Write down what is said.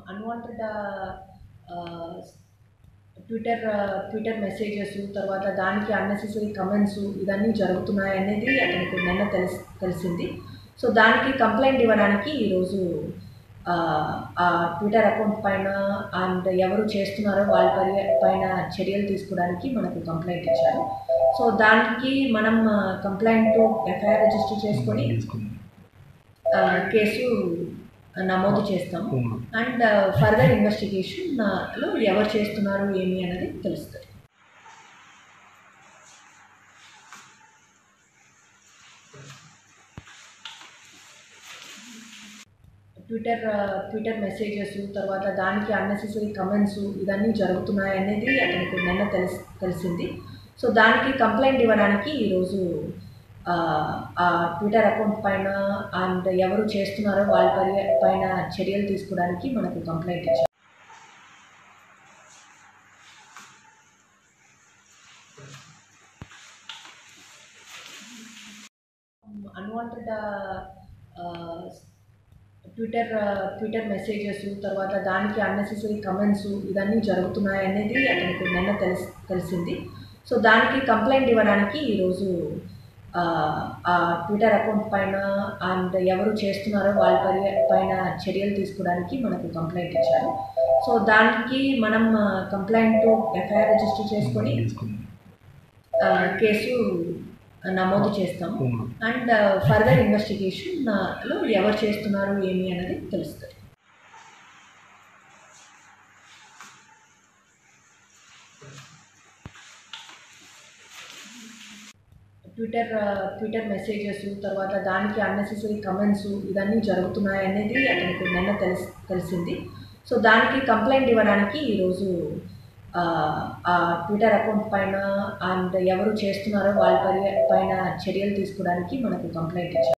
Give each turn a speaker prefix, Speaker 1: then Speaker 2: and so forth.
Speaker 1: unwanted Twitter Twitter messages తర్వాత దానికి unnecessary comments ఇవన్నీ జరుగుతున్నాయి అనేది అతనికి నిన్న తెలిసి తెలిసింది సో దానికి కంప్లైంట్ ఇవ్వడానికి ఈరోజు ఆ, ఆ ట్విట్టర్ అకౌంట్ పైన అండ్ ఎవరు చేస్తున్నారో వాళ్ళ పరి పైన చర్యలు తీసుకోవడానికి మనకు కంప్లైంట్ ఇచ్చారు సో దానికి మనం కంప్లైంట్ ఎఫ్ఐఆర్ రిజిస్టర్ చేసుకొని ఆ, కేసు నమోదు చేస్తాము అండ్ ఫర్దర్ ఇన్వెస్టిగేషన్ లో ఎవరు చేస్తున్నారు ఏమి అనేది తెలుస్తుంది ట్విట్టర్ ట్విట్టర్ మెసేజెస్ తర్వాత దానికి అన్నెసెసరీ కమెంట్స్ ఇవన్నీ జరుగుతున్నాయి అనేది అతనికి నిన్న తెలిసి తెలిసింది సో దానికి కంప్లైంట్ ఇవ్వడానికి ఈరోజు ఆ, ఆ ట్విట్టర్ అకౌంట్ పైన అండ్ ఎవరు చేస్తున్నారో వాళ్ళ పరి పైన చర్యలు తీసుకోవడానికి మనకు కంప్లైంట్ ఇచ్చారు అన్వాంటెడ్ ట్విట్టర్ ట్విట్టర్ మెసేజెస్ తర్వాత దానికి అన్నెసెసరీ కమెంట్స్ ఇవన్నీ జరుగుతున్నాయి అనేది అతనికి నిన్న తెలిసి తెలిసింది సో దానికి కంప్లైంట్ ఇవ్వడానికి ఈరోజు ఆ, ఆ ట్విట్టర్ అకౌంట్ పైన అండ్ ఎవరు చేస్తున్నారో వాళ్ళ పరి పైన చర్యలు తీసుకోవడానికి మనకు కంప్లైంట్ ఇచ్చారు సో దానికి మనం కంప్లైంట్ ఎఫ్ఐఆర్ రిజిస్టర్ చేసుకొని ఆ, కేసు నమోదు చేస్తాము అండ్ ఫర్దర్ ఇన్వెస్టిగేషన్ లో ఎవరు చేస్తున్నారు ఏమి అనేది తెలుస్తుంది ట్విట్టర్ ట్విట్టర్ మెసేజెస్ తర్వాత దానికి అన్నెసెసరీ కమెంట్స్ ఇవన్నీ జరుగుతున్నాయి అనేది అతనికి నిన్న తెలిసి తెలిసింది సో దానికి కంప్లైంట్ ఇవ్వడానికి ఈరోజు ఆ, ఆ ట్విట్టర్ అకౌంట్ పైన అండ్ ఎవరు చేస్తున్నారో వాళ్ళ పరి పైన చర్యలు తీసుకోవడానికి మనకు కంప్లైంట్ ఇచ్చారు